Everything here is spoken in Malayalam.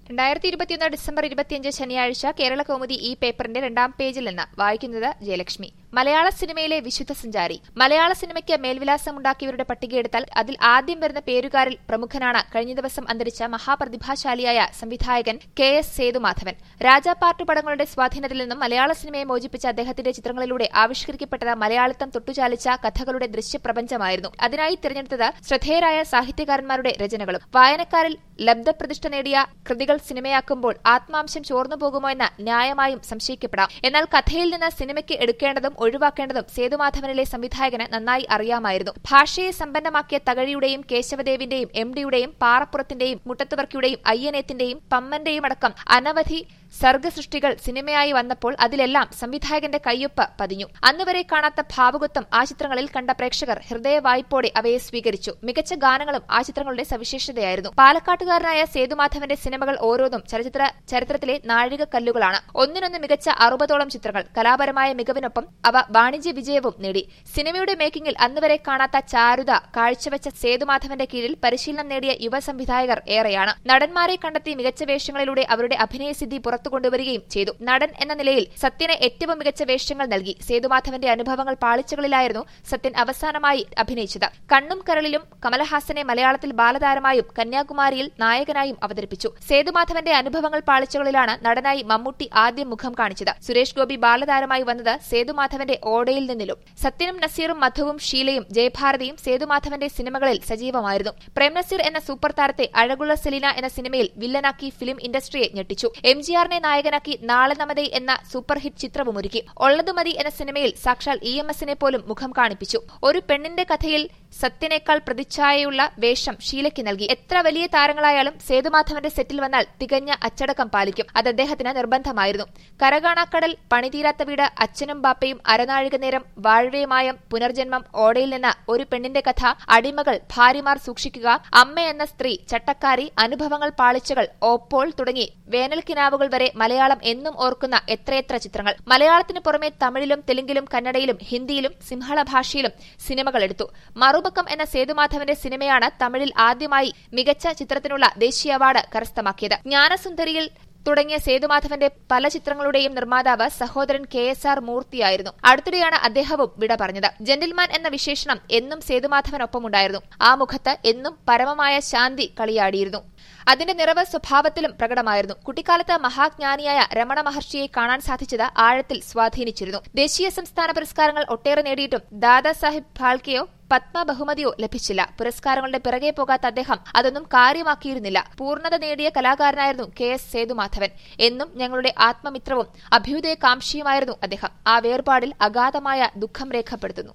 രണ്ടായിരത്തി ഇരുപത്തിയൊന്ന് ഡിസംബർ ഇരുപത്തിയഞ്ച് ശനിയാഴ്ച കേരള കൗമുദി ഈ പേപ്പറിന്റെ രണ്ടാം പേജിൽ നിന്ന് വായിക്കുന്നത് ജയലക്ഷ്മി മലയാള സിനിമയിലെ വിശുദ്ധ സഞ്ചാരി മലയാള സിനിമയ്ക്ക് മേൽവിലാസമുണ്ടാക്കിയവരുടെ പട്ടികയെടുത്താൽ അതിൽ ആദ്യം വരുന്ന പേരുകാരിൽ പ്രമുഖനാണ് കഴിഞ്ഞ ദിവസം അന്തരിച്ച മഹാപ്രതിഭാശാലിയായ സംവിധായകൻ കെ എസ് സേതുമാധവൻ രാജാപാർട്ടി പടങ്ങളുടെ സ്വാധീനത്തിൽ നിന്നും മലയാള സിനിമയെ മോചിപ്പിച്ച അദ്ദേഹത്തിന്റെ ചിത്രങ്ങളിലൂടെ ആവിഷ്കരിക്കപ്പെട്ടത് മലയാളിത്തം തൊട്ടുചാലിച്ച കഥകളുടെ ദൃശ്യപ്രപഞ്ചമായിരുന്നു അതിനായി തിരഞ്ഞെടുത്തത് ശ്രദ്ധേയരായ സാഹിത്യകാരന്മാരുടെ രചനകളും വായനക്കാരിൽ ലബ്ധപ്രതിഷ്ഠ നേടിയ കൃതികൾ സിനിമയാക്കുമ്പോൾ ആത്മാംശം ചോർന്നുപോകുമോ എന്ന ന്യായമായും സംശയിക്കപ്പെടാം എന്നാൽ കഥയിൽ നിന്ന് സിനിമയ്ക്ക് എടുക്കേണ്ടതും ഒഴിവാക്കേണ്ടതും സേതുമാധവനിലെ സംവിധായകന് നന്നായി അറിയാമായിരുന്നു ഭാഷയെ സമ്പന്നമാക്കിയ തകഴിയുടെയും കേശവദേവിന്റെയും എം ഡിയുടെയും പാറപ്പുറത്തിന്റെയും മുട്ടത്തുവർക്കിയുടെയും അയ്യനേത്തിന്റെയും പമ്മന്റെയും അടക്കം അനവധി സർഗസൃഷ്ടികൾ സിനിമയായി വന്നപ്പോൾ അതിലെല്ലാം സംവിധായകന്റെ കയ്യൊപ്പ് പതിഞ്ഞു അന്നുവരെ കാണാത്ത ഭാവുകത്വം ആ ചിത്രങ്ങളിൽ കണ്ട പ്രേക്ഷകർ ഹൃദയവായ്പോടെ അവയെ സ്വീകരിച്ചു മികച്ച ഗാനങ്ങളും ആ ചിത്രങ്ങളുടെ സവിശേഷതയായിരുന്നു പാലക്കാട്ടുകാരനായ സേതുമാധവന്റെ സിനിമകൾ ഓരോന്നും ചലച്ചിത്ര ചരിത്രത്തിലെ നാഴികക്കല്ലുകളാണ് ഒന്നിനൊന്ന് മികച്ച അറുപതോളം ചിത്രങ്ങൾ കലാപരമായ മികവിനൊപ്പം അവ വാണിജ്യ വിജയവും നേടി സിനിമയുടെ മേക്കിംഗിൽ അന്നുവരെ കാണാത്ത ചാരുത കാഴ്ചവെച്ച സേതുമാധവന്റെ കീഴിൽ പരിശീലനം നേടിയ യുവ സംവിധായകർ ഏറെയാണ് നടന്മാരെ കണ്ടെത്തി മികച്ച വേഷങ്ങളിലൂടെ അവരുടെ അഭിനയസിദ്ധി പുറത്തു കൊണ്ടുവരികയും ചെയ്തു നടൻ എന്ന നിലയിൽ സത്യന് ഏറ്റവും മികച്ച വേഷങ്ങൾ നൽകി സേതുമാധവന്റെ അനുഭവങ്ങൾ പാളിച്ചകളിലായിരുന്നു സത്യൻ അവസാനമായി അഭിനയിച്ചത് കണ്ണും കരളിലും കമലഹാസനെ മലയാളത്തിൽ ബാലതാരമായും കന്യാകുമാരിയിൽ നായകനായും അവതരിപ്പിച്ചു സേതുമാധവന്റെ അനുഭവങ്ങൾ പാളിച്ചകളിലാണ് നടനായി മമ്മൂട്ടി ആദ്യം മുഖം കാണിച്ചത് സുരേഷ് ഗോപി ബാലതാരമായി വന്നത് സേതുമാധവന്റെ ഓടയിൽ നിന്നിലും സത്യനും നസീറും മധുവും ഷീലയും ജയഭാരതിയും സേതുമാധവന്റെ സിനിമകളിൽ സജീവമായിരുന്നു പ്രേം നസീർ എന്ന സൂപ്പർ താരത്തെ അഴകുള്ള സെലീന എന്ന സിനിമയിൽ വില്ലനാക്കി ഫിലിം ഇൻഡസ്ട്രിയെ ഞെട്ടിച്ചു എം ജി ആറിനെ നായകനാക്കി നാളെ നമതേ എന്ന സൂപ്പർ ഹിറ്റ് ചിത്രവും ഒരുക്കി ഒള്ളതുമതി എന്ന സിനിമയിൽ സാക്ഷാൽ ഇ എം എസിനെ പോലും മുഖം കാണിപ്പിച്ചു ഒരു പെണ്ണിന്റെ കഥയിൽ സത്യനേക്കാൾ പ്രതിച്ഛായയുള്ള വേഷം ഷീലയ്ക്ക് നൽകി എത്ര വലിയ താരങ്ങളായാലും സേതുമാധവന്റെ സെറ്റിൽ വന്നാൽ തികഞ്ഞ അച്ചടക്കം പാലിക്കും അത് അദ്ദേഹത്തിന് നിർബന്ധമായിരുന്നു കരകാണാക്കടൽ പണിതീരാത്ത വീട് അച്ഛനും ബാപ്പയും അരനാഴിക നേരം വാഴ്വേമായം പുനർജന്മം ഓടയിൽ നിന്ന് ഒരു പെണ്ണിന്റെ കഥ അടിമകൾ ഭാര്യമാർ സൂക്ഷിക്കുക അമ്മ എന്ന സ്ത്രീ ചട്ടക്കാരി അനുഭവങ്ങൾ പാളിച്ചകൾ ഓപ്പോൾ തുടങ്ങി വേനൽക്കിനാവുകൾ വരെ മലയാളം എന്നും ഓർക്കുന്ന എത്രയെത്ര ചിത്രങ്ങൾ മലയാളത്തിന് പുറമെ തമിഴിലും തെലുങ്കിലും കന്നഡയിലും ഹിന്ദിയിലും സിംഹള ഭാഷയിലും സിനിമകൾ എടുത്തു മറുപക്കം എന്ന സേതുമാധവന്റെ സിനിമയാണ് തമിഴിൽ ആദ്യമായി മികച്ച ചിത്രത്തിനുള്ള ദേശീയ അവാർഡ് കരസ്ഥമാക്കിയത് ജ്ഞാനസുന്ദരിയിൽ തുടങ്ങിയ സേതുമാധവന്റെ പല ചിത്രങ്ങളുടെയും നിർമ്മാതാവ് സഹോദരൻ കെ എസ് ആർ മൂർത്തിയായിരുന്നു അടുത്തിടെയാണ് അദ്ദേഹവും വിട പറഞ്ഞത് ജെന്റിൽമാൻ എന്ന വിശേഷണം എന്നും സേതുമാധവനൊപ്പമുണ്ടായിരുന്നു ആ മുഖത്ത് എന്നും പരമമായ ശാന്തി കളിയാടിയിരുന്നു അതിന്റെ നിറവ് സ്വഭാവത്തിലും പ്രകടമായിരുന്നു കുട്ടിക്കാലത്ത് മഹാജ്ഞാനിയായ രമണ മഹർഷിയെ കാണാൻ സാധിച്ചത് ആഴത്തിൽ സ്വാധീനിച്ചിരുന്നു ദേശീയ സംസ്ഥാന പുരസ്കാരങ്ങൾ ഒട്ടേറെ നേടിയിട്ടും ദാദാസാഹിബ് ഫാൽക്കെയോ പത്മ ബഹുമതിയോ ലഭിച്ചില്ല പുരസ്കാരങ്ങളുടെ പിറകെ പോകാത്ത അദ്ദേഹം അതൊന്നും കാര്യമാക്കിയിരുന്നില്ല പൂർണ്ണത നേടിയ കലാകാരനായിരുന്നു കെ എസ് സേതുമാധവൻ എന്നും ഞങ്ങളുടെ ആത്മമിത്രവും അഭ്യുദയകാംക്ഷിയുമായിരുന്നു അദ്ദേഹം ആ വേർപാടിൽ അഗാധമായ ദുഃഖം രേഖപ്പെടുത്തുന്നു